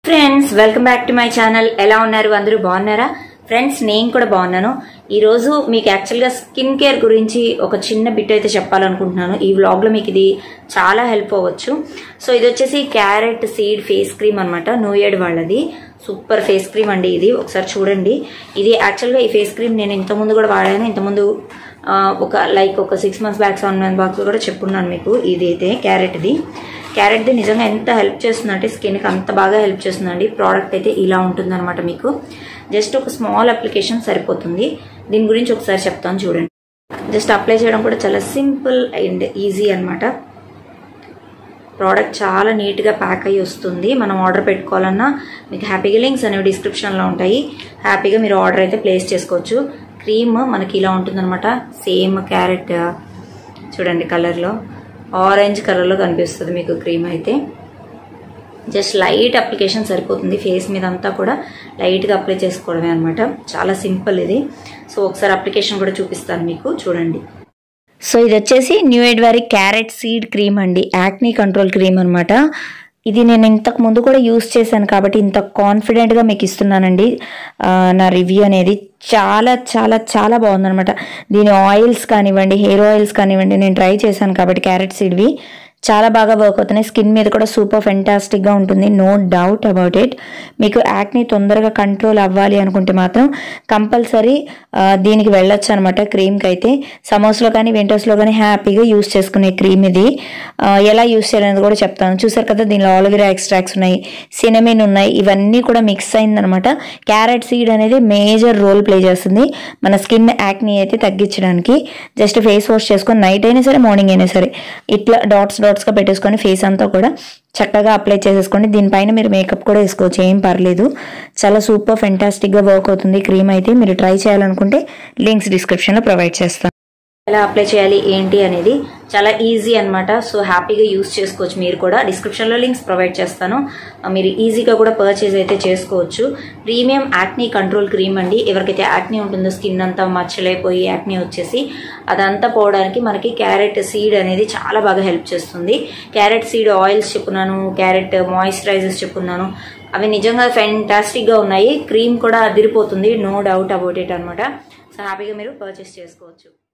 friends welcome back to my channel ఎలా ఉన్నారు అందరూ బాగున్నారా ఫ్రెండ్స్ నేను కూడా బాగున్నాను ఈ రోజు మీకు యాక్చువల్గా స్కిన్ కేర్ గురించి ఒక చిన్న బిట్ అయితే చెప్పాలనుకుంటున్నాను ఈ వ్లాగ్లో మీకు ఇది చాలా హెల్ప్ అవ్వచ్చు సో ఇది వచ్చేసి క్యారెట్ సీడ్ ఫేస్ క్రీమ్ అనమాట నూయేడ్ వాళ్ళది సూపర్ ఫేస్ క్రీమ్ అండి ఇది ఒకసారి చూడండి ఇది యాక్చువల్గా ఈ ఫేస్ క్రీమ్ నేను ఇంతకుముందు కూడా వాడాను ఇంతకుముందు ఆ, ఒక లైక్ ఒక six months back seven months back కూడా చెప్పున్నాను మీకు ఇది అయితే క్యారెట్ది క్యారెట్ది నిజంగా ఎంత హెల్ప్ చేస్తుందంటే స్కిన్కి అంత బాగా హెల్ప్ చేస్తుందండి ప్రోడక్ట్ అయితే ఇలా ఉంటుందన్నమాట మీకు జస్ట్ ఒక స్మాల్ అప్లికేషన్ సరిపోతుంది దీని గురించి ఒకసారి చెప్తాను చూడండి జస్ట్ అప్లై చేయడం కూడా చాలా సింపుల్ అండ్ ఈజీ అన్నమాట ప్రోడక్ట్ చాలా నీట్గా ప్యాక్ అయ్యి వస్తుంది మనం ఆర్డర్ పెట్టుకోవాలన్నా మీకు హ్యాపీగా లింక్స్ అనేవి డిస్క్రిప్షన్లో ఉంటాయి హ్యాపీగా మీరు ఆర్డర్ అయితే ప్లేస్ చేసుకోవచ్చు క్రీమ్ మనకి ఇలా ఉంటుందన్నమాట సేమ్ క్యారెట్ చూడండి కలర్లో ఆరెంజ్ కలర్లో కనిపిస్తుంది మీకు క్రీమ్ అయితే జస్ట్ లైట్ అప్లికేషన్ సరిపోతుంది ఫేస్ మీద అంతా కూడా లైట్గా అప్లై చేసుకోవడమే అనమాట చాలా సింపుల్ ఇది సో ఒకసారి అప్లికేషన్ కూడా చూపిస్తాను మీకు చూడండి సో ఇది వచ్చేసి న్యూ ఎడ్ వారి క్యారెట్ సీడ్ క్రీమ్ అండి యాక్నీ కంట్రోల్ క్రీమ్ అనమాట ఇది నేను ఇంతకు ముందు కూడా యూస్ చేశాను కాబట్టి ఇంత కాన్ఫిడెంట్గా మీకు ఇస్తున్నానండి ఆ, నా రివ్యూ అనేది చాలా చాలా చాలా బాగుందనమాట దీని ఆయిల్స్ కానివ్వండి హెయిర్ ఆయిల్స్ కానివ్వండి నేను ట్రై చేశాను కాబట్టి క్యారెట్ సీడ్వి చాలా బాగా వర్క్ అవుతున్నాయి స్కిన్ మీద కూడా సూపర్ ఫెంటాస్టిక్గా ఉంటుంది నో డౌట్ అబౌట్ ఇట్ మీకు యాక్ని తొందరగా కంట్రోల్ అవ్వాలి అనుకుంటే మాత్రం కంపల్సరీ దీనికి వెళ్ళొచ్చు అనమాట క్రీమ్కి అయితే సమోస్లో కానీ వింటర్స్లో కానీ హ్యాపీగా యూస్ చేసుకునే క్రీమ్ ఇది ఆ, ఎలా యూస్ చేయాలనేది కూడా చెప్తాను చూసారు కదా దీనిలో ఆలోవెరా ఎక్స్ట్రాక్ట్స్ ఉన్నాయి సినమిన్ ఉన్నాయి ఇవన్నీ కూడా మిక్స్ అయిందనమాట క్యారెట్ సీడ్ అనేది మేజర్ రోల్ ప్లే చేస్తుంది మన స్కిన్ యాక్ని అయితే తగ్గించడానికి జస్ట్ ఫేస్ వాష్ చేసుకొని నైట్ అయినా సరే మార్నింగ్ అయినా సరే ఇట్లా డాట్స్ డాట్స్గా పెట్టేసుకొని ఫేస్ అంతా కూడా చక్కగా అప్లై చేసేసుకోండి దీనిపైన మీరు మేకప్ కూడా వేసుకోవచ్చు ఏం పర్లేదు చాలా సూపర్ ఫెంటాస్టిక్గా వర్క్ అవుతుంది క్రీమ్ అయితే మీరు ట్రై చేయాలనుకుంటే లింక్స్ డిస్క్రిప్షన్లో ప్రొవైడ్ చేస్తాను ఎలా అప్లై చేయాలి ఏంటి అనేది చాలా ఈజీ అన్నమాట సో హ్యాపీగా యూస్ చేసుకోవచ్చు మీరు కూడా డిస్క్రిప్షన్లో లింక్స్ ప్రొవైడ్ చేస్తాను ఆ, మీరు ఈజీగా కూడా పర్చేజ్ అయితే చేసుకోవచ్చు ప్రీమియం యాక్నీ కంట్రోల్ క్రీమ్ అండి ఎవరికైతే యాక్నీ ఉంటుందో స్కిన్ అంతా మచ్చలైపోయి యాక్నీ వచ్చేసి అదంతా పోవడానికి మనకి క్యారెట్ సీడ్ అనేది చాలా బాగా హెల్ప్ చేస్తుంది క్యారెట్ సీడ్ ఆయిల్స్ చెప్పున్నాను క్యారెట్ మాయిశ్చరైజర్స్ చెప్పున్నాను అవి నిజంగా ఫెంటాస్టిక్గా ఉన్నాయి క్రీమ్ కూడా అదిరిపోతుంది నో డౌట్ అబౌట్ ఇట్ అనమాట సో హ్యాపీగా మీరు పర్చేస్ చేసుకోవచ్చు